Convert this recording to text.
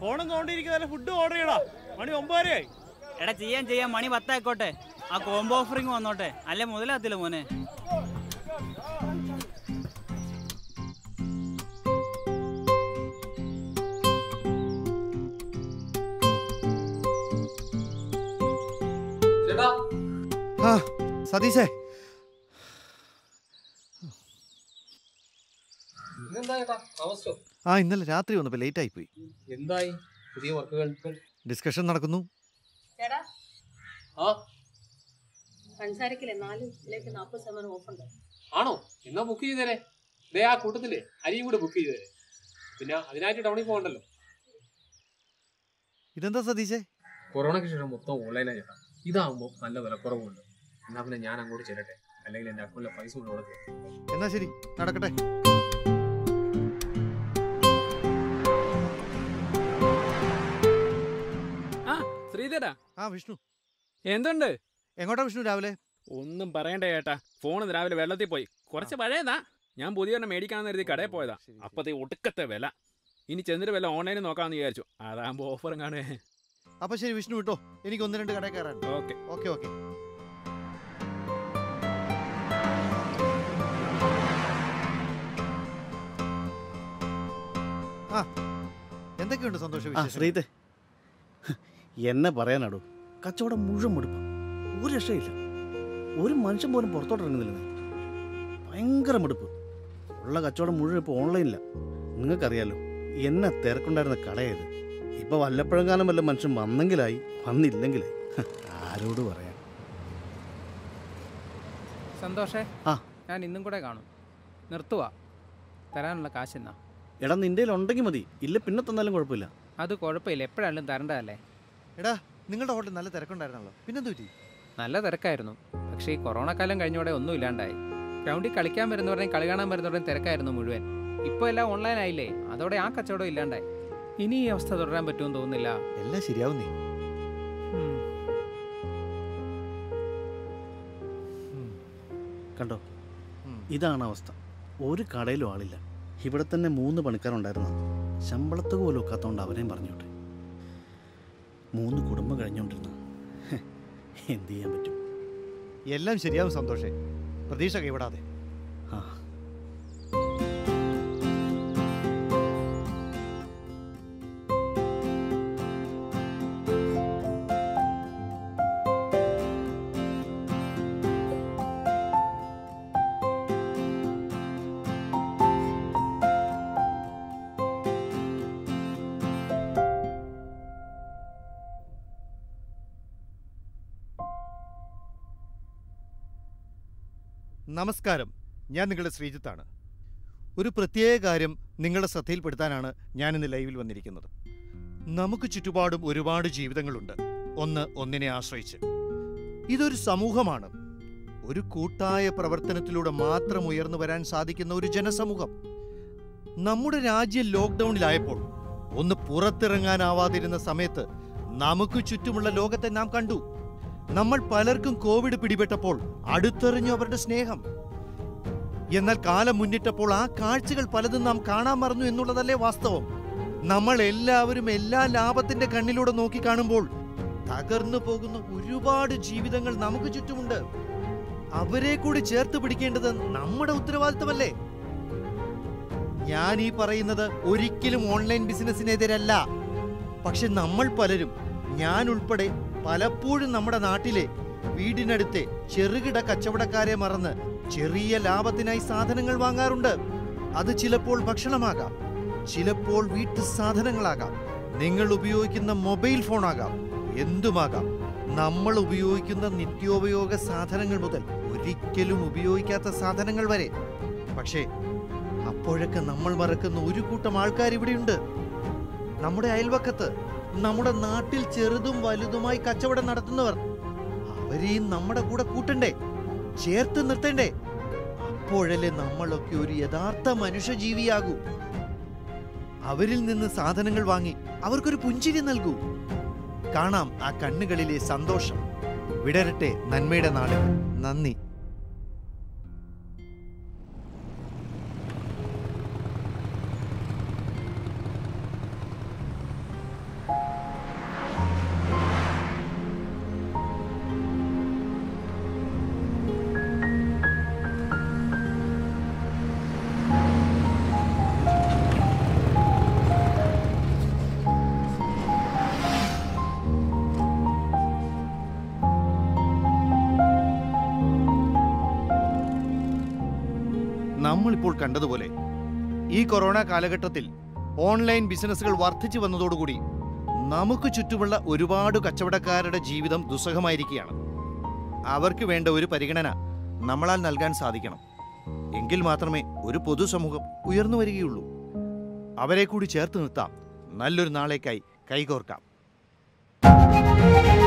ഫോണും തോണ്ടിയിരിക്കുന്ന food order ചെയ്യടാ മണി ഒമ്പതരയായി എടാ ചെയ്യാൻ ചെയ്യാൻ മണി പത്തായിക്കോട്ടെ ആ കോംബോ ഓഫറിങ് വന്നോട്ടെ അല്ലെ മുതലാത്തില്ല മോനെ ചേട്ടാ ആ സതീശേ ഇന്നെന്താ ചേട്ടാ താമസിച്ചോ ആ ഇന്നലെ രാത്രി വന്നപ്പോൾ ലേറ്റ് ആയി പോയി എന്തായി പുതിയ വർക്കുകൾ ഡിസ്കഷൻ നടക്കുന്നു ചേട്ടാ ആ പഞ്ചസാരക്കില്ലേ നാല് ഇതിലേക്ക് നാൽപ്പത് ശതമാനം ഓഫുണ്ട് ആണോ എന്നാ ബുക്ക് ചെയ്തേരെ ദേ ആ കൂട്ടത്തില് അരിയും കൂടെ ബുക്ക് ചെയ്തേരെ പിന്നെ അതിനായിട്ട് ടൗണിൽ പോകണ്ടല്ലോ ഇതെന്താ സതീശേ കൊറോണയ്ക്ക് ശേഷം മൊത്തം ഓൺലൈനായി ചേട്ടാ ഇതാകുമ്പോൾ നല്ല വിലക്കുറവുണ്ട് എന്നാ പിന്നെ ഞാൻ അങ്ങോട്ട് ചെല്ലട്ടെ അല്ലെങ്കിൽ എന്റെ അക്കൗണ്ടിലെ പൈസ കൊണ്ട് കൊടുക്കുക എന്നാ ശരി നടക്കട്ടെ ആ ശ്രീധരാ ആ വിഷ്ണു എന്തുണ്ട് എങ്ങോട്ടാ വിഷ്ണു രാവിലെ ഒന്നും പറയണ്ട ചേട്ടാ ഫോൺ രാവിലെ വെള്ളത്തിൽ പോയി കുറച്ച് പഴയതാ ഞാൻ പുതിയൊരെണ്ണം മേടിക്കാന്ന് കരുതി കടയിൽ പോയതാ ശരി, അപ്പത്തേ ഒടുക്കത്തെ വില ഇനി ചെന്നിട്ട് വില ഓൺലൈനിൽ നോക്കാമെന്ന് വിചാരിച്ചു അതാകുമ്പോൾ ഓഫറും കാണുവേ അപ്പൊ ശരി വിഷ്ണു വിട്ടോ എനിക്ക് ഒന്ന് രണ്ട് കടയിൽ കയറാൻ ഓക്കെ ഓക്കെ ഓക്കെ ആ എന്തൊക്കെയുണ്ട് സന്തോഷ ആ വിശേഷം ശ്രീത്തെ എന്നെ പറയാനാടോ കച്ചവടം മുഴുവൻ മുടുപ്പം ഒരു രക്ഷയില്ല ഒരു മനുഷ്യൻ പോലും പുറത്തോട്ട് ഇറങ്ങുന്നില്ല ഭയങ്കര മടുപ്പ് ഉള്ള കച്ചവടം മുഴുവൻ ഇപ്പോൾ ഓൺലൈനില്ല നിങ്ങൾക്കറിയാലോ എന്നെ തിരക്കുണ്ടായിരുന്ന കടയത് ഇപ്പൊ വല്ലപ്പോഴെങ്ങാനും വല്ല മനുഷ്യൻ വന്നെങ്കിലായി വന്നില്ലെങ്കിലായി ഹ, ആരോട് പറയാൻ സന്തോഷേ ആ. ഞാൻ ഇന്നും കൂടെ കാണും നിർത്തുവാ തരാനുള്ള കാശ് എന്നാ എടാ നിന്റെ ഉണ്ടെങ്കിൽ മതി ഇല്ല പിന്നെ തന്നാലും കുഴപ്പമില്ല അത് കുഴപ്പമില്ല എപ്പോഴായാലും തരണ്ടതല്ലേ എടാ നിങ്ങളുടെ ഹോട്ടലിൽ നല്ല തിരക്കുണ്ടായിരുന്നല്ലോ പിന്നെന്ത് പറ്റി നല്ല തിരക്കായിരുന്നു പക്ഷേ ഈ കൊറോണ കാലം കഴിഞ്ഞോടെ ഒന്നും ഇല്ലാണ്ടായി ഗ്രൗണ്ടിൽ കളിക്കാൻ വരുന്നവരുടെയും കളി കാണാൻ വരുന്നവരുടെയും തിരക്കായിരുന്നു മുഴുവൻ ഇപ്പോൾ എല്ലാം ഓൺലൈൻ ആയില്ലേ അതോടെ ആ കച്ചവടം ഇല്ലാണ്ടായി ഇനി ഈ അവസ്ഥ തുടരാൻ പറ്റുമെന്ന് തോന്നുന്നില്ല എല്ലാം ശരിയാവുന്നേ ഉം. കണ്ടോ ഉം. ഇതാണ് അവസ്ഥ ഒരു കടയിലും ആളില്ല ഇവിടെ തന്നെ മൂന്ന് പണിക്കാരുണ്ടായിരുന്നു ശമ്പളത്തുക പോലും ഒക്കാത്തതുകൊണ്ട് അവരെയും പറഞ്ഞോട്ടെ മൂന്ന് കുടുംബം കഴിഞ്ഞുകൊണ്ടിരുന്ന എന്ത് ചെയ്യാൻ പറ്റും എല്ലാം ശരിയാവും സന്തോഷേ പ്രതീക്ഷ കൈവിടാതെ ആ നമസ്കാരം ഞാൻ നിങ്ങളുടെ ശ്രീജിത്താണ് ഒരു പ്രത്യേക കാര്യം നിങ്ങളുടെ ശ്രദ്ധയിൽപ്പെടുത്താനാണ് ഞാൻ ഇന്ന് ലൈവിൽ വന്നിരിക്കുന്നത് നമുക്ക് ചുറ്റുപാടും ഒരുപാട് ജീവിതങ്ങളുണ്ട് ഒന്ന് ഒന്നിനെ ആശ്രയിച്ച് ഇതൊരു സമൂഹമാണ് ഒരു കൂട്ടായ പ്രവർത്തനത്തിലൂടെ മാത്രം ഉയർന്നു വരാൻ സാധിക്കുന്ന ഒരു ജനസമൂഹം നമ്മുടെ രാജ്യം ലോക്ക്ഡൌണിലായപ്പോൾ ഒന്ന് പുറത്തിറങ്ങാനാവാതിരുന്ന സമയത്ത് നമുക്ക് ചുറ്റുമുള്ള ലോകത്തെ നാം കണ്ടു നമ്മൾ പലർക്കും കോവിഡ് പിടിപെട്ടപ്പോൾ അടുത്തെറിഞ്ഞു അവരുടെ സ്നേഹം എന്നാൽ കാലം മുന്നിട്ടപ്പോൾ ആ കാഴ്ചകൾ പലതും നാം കാണാൻ മറന്നു എന്നുള്ളതല്ലേ വാസ്തവം നമ്മൾ എല്ലാവരും എല്ലാ ലാഭത്തിന്റെ കണ്ണിലൂടെ നോക്കി കാണുമ്പോൾ തകർന്നു പോകുന്ന ഒരുപാട് ജീവിതങ്ങൾ നമുക്ക് ചുറ്റുമുണ്ട് അവരെ കൂടി ചേർത്ത് പിടിക്കേണ്ടത് നമ്മുടെ ഉത്തരവാദിത്തമല്ലേ ഞാൻ ഈ പറയുന്നത് ഒരിക്കലും ഓൺലൈൻ ബിസിനസ്സിനെതിരല്ല പക്ഷെ നമ്മൾ പലരും ഞാൻ ഉൾപ്പെടെ പലപ്പോഴും നമ്മുടെ നാട്ടിലെ വീടിനടുത്തെ ചെറുകിട കച്ചവടക്കാരെ മറന്ന് ചെറിയ ലാഭത്തിനായി സാധനങ്ങൾ വാങ്ങാറുണ്ട് അത് ചിലപ്പോൾ ഭക്ഷണമാകാം ചിലപ്പോൾ വീട്ടു സാധനങ്ങളാകാം നിങ്ങൾ ഉപയോഗിക്കുന്ന മൊബൈൽ ഫോണാകാം എന്തുമാകാം നമ്മൾ ഉപയോഗിക്കുന്ന നിത്യോപയോഗ സാധനങ്ങൾ മുതൽ ഒരിക്കലും ഉപയോഗിക്കാത്ത സാധനങ്ങൾ വരെ പക്ഷേ അപ്പോഴൊക്കെ നമ്മൾ മറക്കുന്ന ഒരു കൂട്ടം ആൾക്കാർ ഇവിടെയുണ്ട് നമ്മുടെ അയൽവക്കത്ത് നമ്മുടെ നാട്ടിൽ ചെറുതും വലുതുമായി കച്ചവടം നടത്തുന്നവർ അവരെയും നമ്മുടെ കൂടെ കൂട്ടണ്ടേ ചേർത്ത് നിർത്തണ്ടേ അപ്പോഴല്ലേ നമ്മളൊക്കെ ഒരു യഥാർത്ഥ മനുഷ്യജീവിയാകൂ അവരിൽ നിന്ന് സാധനങ്ങൾ വാങ്ങി അവർക്കൊരു പുഞ്ചിരി നൽകൂ കാണാം ആ കണ്ണുകളിലെ സന്തോഷം വിടരട്ടെ നന്മയുടെ നാട് നന്ദി നമ്മളിപ്പോൾ കണ്ടതുപോലെ ഈ കൊറോണ കാലഘട്ടത്തിൽ ഓൺലൈൻ ബിസിനസ്സുകൾ വർദ്ധിച്ചു വന്നതോടുകൂടി നമുക്ക് ചുറ്റുമുള്ള ഒരുപാട് കച്ചവടക്കാരുടെ ജീവിതം ദുസ്സഹമായിരിക്കുകയാണ് അവർക്ക് വേണ്ട ഒരു പരിഗണന നമ്മളാൽ നൽകാൻ സാധിക്കണം എങ്കിൽ മാത്രമേ ഒരു പൊതുസമൂഹം ഉയർന്നു വരികയുള്ളൂ അവരെ കൂടി ചേർത്ത് നിർത്താം നല്ലൊരു നാളേക്കായി കൈകോർക്കാം